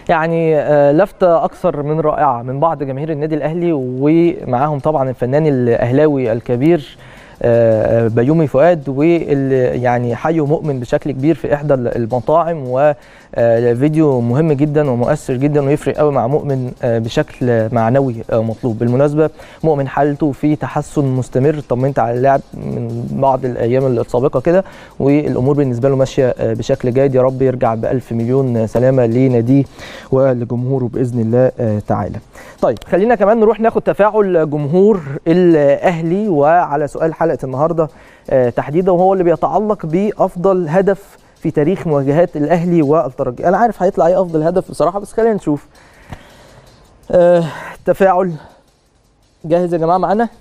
يعني آه، لفتة أكثر من رائعة من بعض جماهير النادي الأهلي ومعاهم طبعا الفنان الأهلاوي الكبير آه، بيومي فؤاد واللي يعني حي ومؤمن بشكل كبير في إحدى المطاعم وفيديو مهم جدا ومؤثر جدا ويفرق قوي مع مؤمن آه، بشكل معنوي آه، مطلوب بالمناسبة مؤمن حالته في تحسن مستمر طمنت على اللاعب من بعض الأيام السابقة كده والامور بالنسبه له ماشيه آه، بشكل جيد يا رب يرجع بألف مليون سلامه لناديه ولجمهوره باذن الله آه، تعالى. طيب خلينا كمان نروح ناخد تفاعل جمهور الاهلي وعلى سؤال حلقه النهارده آه، تحديدا وهو اللي بيتعلق بافضل هدف في تاريخ مواجهات الاهلي والترجي. انا عارف هيطلع ايه افضل هدف بصراحه بس خلينا نشوف. آه، تفاعل جاهز يا جماعه معانا؟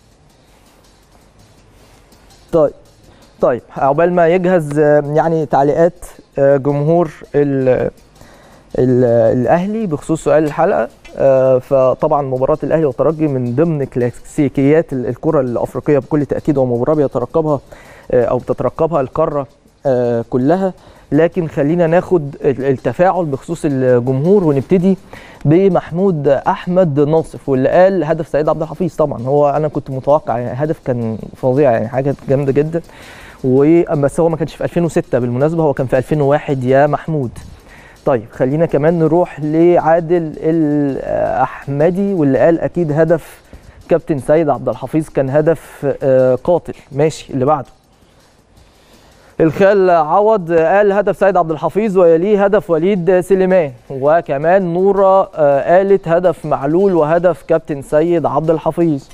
طيب طيب عقبال ما يجهز آه، يعني تعليقات آه، جمهور ال ال الاهلي بخصوص سؤال الحلقه آه، فطبعا مباراه الاهلي والترجي من ضمن كلاسيكيات ال- الكره الافريقيه بكل تاكيد ومباراه بيترقبها آه، او بتترقبها القاره آه، كلها لكن خلينا ناخد ال- التفاعل بخصوص الجمهور ونبتدي بمحمود احمد ناصف واللي قال هدف سيد عبد الحفيظ طبعا هو انا كنت متوقع يعني هدف كان فظيع يعني حاجه جامده جدا و بس هو ما كانش في 2006 بالمناسبه هو كان في 2001 يا محمود طيب خلينا كمان نروح لعادل الاحمدي واللي قال اكيد هدف كابتن سيد عبد الحفيظ كان هدف آه، قاتل ماشي اللي بعده الخال عوض قال هدف سيد عبد الحفيظ ويليه هدف وليد سليمان وكمان نورة آه، قالت هدف معلول وهدف كابتن سيد عبد الحفيظ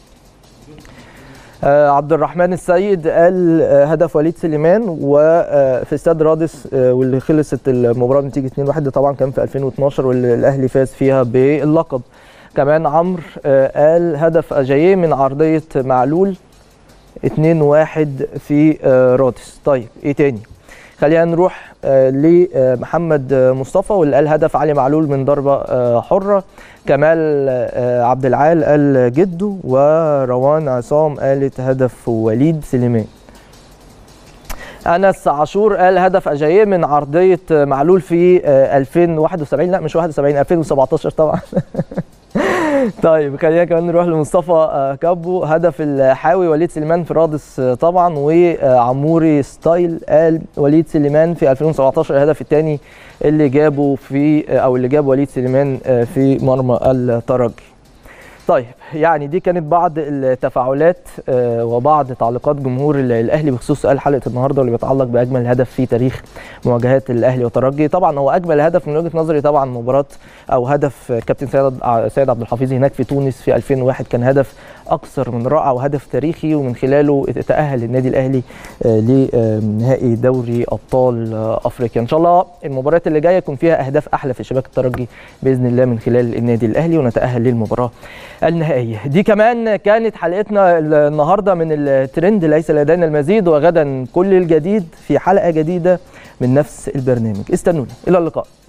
آه، عبد الرحمن السيد قال آه، هدف وليد سليمان وفي استاد رادس آه، واللي خلصت المباراه بنتيجه 2-1 ده طبعا كان في 2012 واللي الاهلي فاز فيها باللقب كمان عمرو آه، قال هدف اجاييه من عرضيه معلول 2-1 في آه، رادس طيب ايه تاني خلينا نروح آه، لمحمد آه، مصطفى واللي قال هدف علي معلول من ضربه آه، حره كمال آه، عبد العال قال جده وروان عصام قالت هدف وليد سليمان انس عاشور قال هدف اجاييه من عرضيه معلول في آه، 2071 لا مش 71 2017 طبعا طيب خلينا كمان نروح لمصطفى آه، كابو هدف الحاوي وليد سليمان في رادس آه، طبعا وعموري ستايل قال وليد سليمان في 2017 الهدف الثاني اللي جابه في آه، او اللي جاب وليد سليمان آه، في مرمى الترجي طيب يعني دي كانت بعض التفاعلات آه، وبعض تعليقات جمهور ال- الاهلي بخصوص سؤال حلقه النهارده واللي بيتعلق باجمل هدف في تاريخ مواجهات الاهلي والترجي طبعا هو اجمل هدف من وجهه نظري طبعا مباراه او هدف كابتن سيد ع- سيد عبد الحفيظ هناك في تونس في 2001 كان هدف اكثر من رائع وهدف تاريخي ومن خلاله تاهل النادي الاهلي آه، لنهائي دوري ابطال آه، افريقيا ان شاء الله المباريات اللي جايه يكون فيها اهداف احلى في شباك الترجي باذن الله من خلال النادي الاهلي ونتاهل للمباراه النهائيه دي كمان كانت حلقتنا النهارده من الترند ليس لدينا المزيد وغدا كل الجديد في حلقه جديده من نفس البرنامج استنونا الى اللقاء